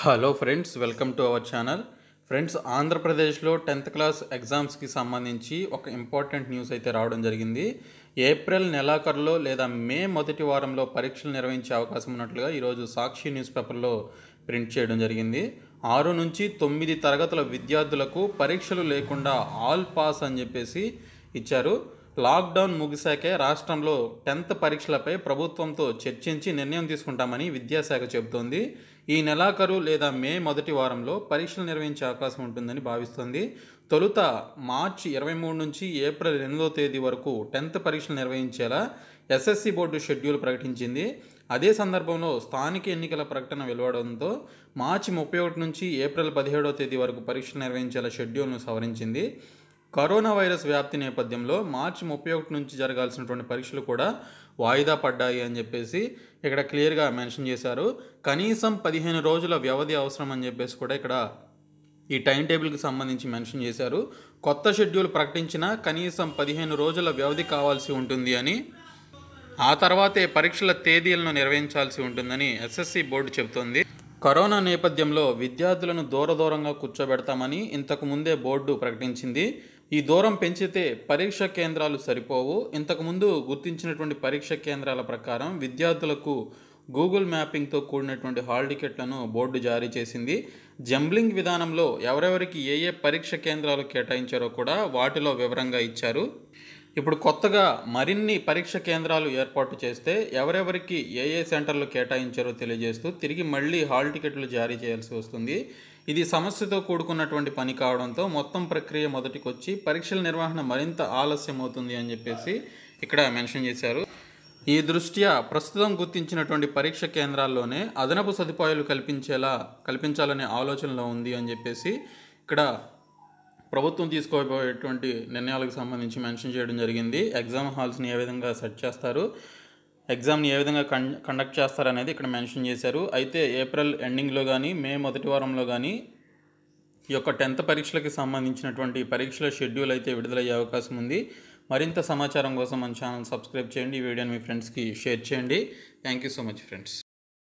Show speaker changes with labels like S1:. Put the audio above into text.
S1: hello friends welcome to our channel friends ఆంధ్రప్రదేశ్లో tenth class ఎగ్జామ్స్కి సంబంధించి ఒక ఇంపార్టెంట్ న్యూస్ అయితే రావడం జరిగింది ఏప్రిల్ నెలాఖరులో లేదా మే మొదటి వారంలో పరీక్షలు నిర్వహించే అవకాశం ఉన్నట్లుగా ఈరోజు సాక్షి న్యూస్ పేపర్లో ప్రింట్ చేయడం జరిగింది ఆరు నుంచి తొమ్మిది తరగతుల విద్యార్థులకు పరీక్షలు లేకుండా ఆల్ పాస్ అని చెప్పేసి ఇచ్చారు లాక్డౌన్ ముగిశాకే రాష్ట్రంలో టెన్త్ పరీక్షలపై ప్రభుత్వంతో చర్చించి నిర్ణయం తీసుకుంటామని విద్యాశాఖ చెబుతోంది ఈ నెలాఖరు లేదా మే మొదటి వారంలో పరీక్షలు నిర్వహించే అవకాశం ఉంటుందని భావిస్తోంది తొలుత మార్చి ఇరవై మూడు నుంచి ఏప్రిల్ ఎనిమిదో తేదీ వరకు టెన్త్ పరీక్షలు నిర్వహించేలా ఎస్ఎస్సి బోర్డు షెడ్యూల్ ప్రకటించింది అదే సందర్భంలో స్థానిక ఎన్నికల ప్రకటన వెలువడంతో మార్చి ముప్పై ఒకటి నుంచి ఏప్రిల్ పదిహేడవ తేదీ వరకు పరీక్షలు నిర్వహించేలా షెడ్యూల్ను సవరించింది కరోనా వైరస్ వ్యాప్తి నేపథ్యంలో మార్చి ముప్పై ఒకటి నుంచి జరగాల్సినటువంటి పరీక్షలు కూడా వాయిదా పడ్డాయి అని చెప్పేసి ఇక్కడ క్లియర్గా మెన్షన్ చేశారు కనీసం పదిహేను రోజుల వ్యవధి అవసరం అని చెప్పేసి కూడా ఇక్కడ ఈ టైం టేబుల్కి సంబంధించి మెన్షన్ చేశారు కొత్త షెడ్యూల్ ప్రకటించిన కనీసం పదిహేను రోజుల వ్యవధి కావాల్సి ఉంటుంది అని ఆ తర్వాతే పరీక్షల తేదీలను నిర్వహించాల్సి ఉంటుందని ఎస్ఎస్సి బోర్డు చెబుతోంది కరోనా నేపథ్యంలో విద్యార్థులను దూర దూరంగా కూర్చోబెడతామని ఇంతకు ముందే బోర్డు ప్రకటించింది ఈ దూరం పెంచితే పరీక్ష కేంద్రాలు సరిపోవు ఇంతకుముందు గుర్తించినటువంటి పరీక్ష కేంద్రాల ప్రకారం విద్యార్థులకు గూగుల్ మ్యాపింగ్తో కూడినటువంటి హాల్ టికెట్లను బోర్డు జారీ చేసింది జంబ్లింగ్ విధానంలో ఎవరెవరికి ఏ ఏ పరీక్ష కేంద్రాలు కేటాయించారో కూడా వాటిలో వివరంగా ఇచ్చారు ఇప్పుడు కొత్తగా మరిన్ని పరీక్ష కేంద్రాలు ఏర్పాటు చేస్తే ఎవరెవరికి ఏ ఏ సెంటర్లు కేటాయించారో తెలియజేస్తూ తిరిగి మళ్ళీ హాల్ టికెట్లు జారీ చేయాల్సి వస్తుంది ఇది సమస్యతో కూడుకున్నటువంటి పని కావడంతో మొత్తం ప్రక్రియ మొదటికి వచ్చి పరీక్షల నిర్వహణ మరింత ఆలస్యం అవుతుంది అని చెప్పేసి ఇక్కడ మెన్షన్ చేశారు ఈ దృష్ట్యా ప్రస్తుతం గుర్తించినటువంటి పరీక్ష కేంద్రాల్లోనే అదనపు సదుపాయాలు కల్పించేలా కల్పించాలనే ఆలోచనలో ఉంది అని చెప్పేసి ఇక్కడ ప్రభుత్వం తీసుకోబోయేటువంటి నిర్ణయాలకు సంబంధించి మెన్షన్ చేయడం జరిగింది ఎగ్జామ్ హాల్స్ని ఏ విధంగా సెట్ చేస్తారు ఎగ్జామ్ని ఏ విధంగా కం కండక్ట్ చేస్తారనేది ఇక్కడ మెన్షన్ చేశారు అయితే ఏప్రిల్ ఎండింగ్లో కానీ మే మొదటి వారంలో కానీ ఈ యొక్క టెన్త్ పరీక్షలకి సంబంధించినటువంటి పరీక్షల షెడ్యూల్ అయితే విడుదలయ్యే అవకాశం ఉంది మరింత సమాచారం కోసం మన ఛానల్ సబ్స్క్రైబ్ చేయండి ఈ వీడియోని మీ ఫ్రెండ్స్కి షేర్ చేయండి thank you so much friends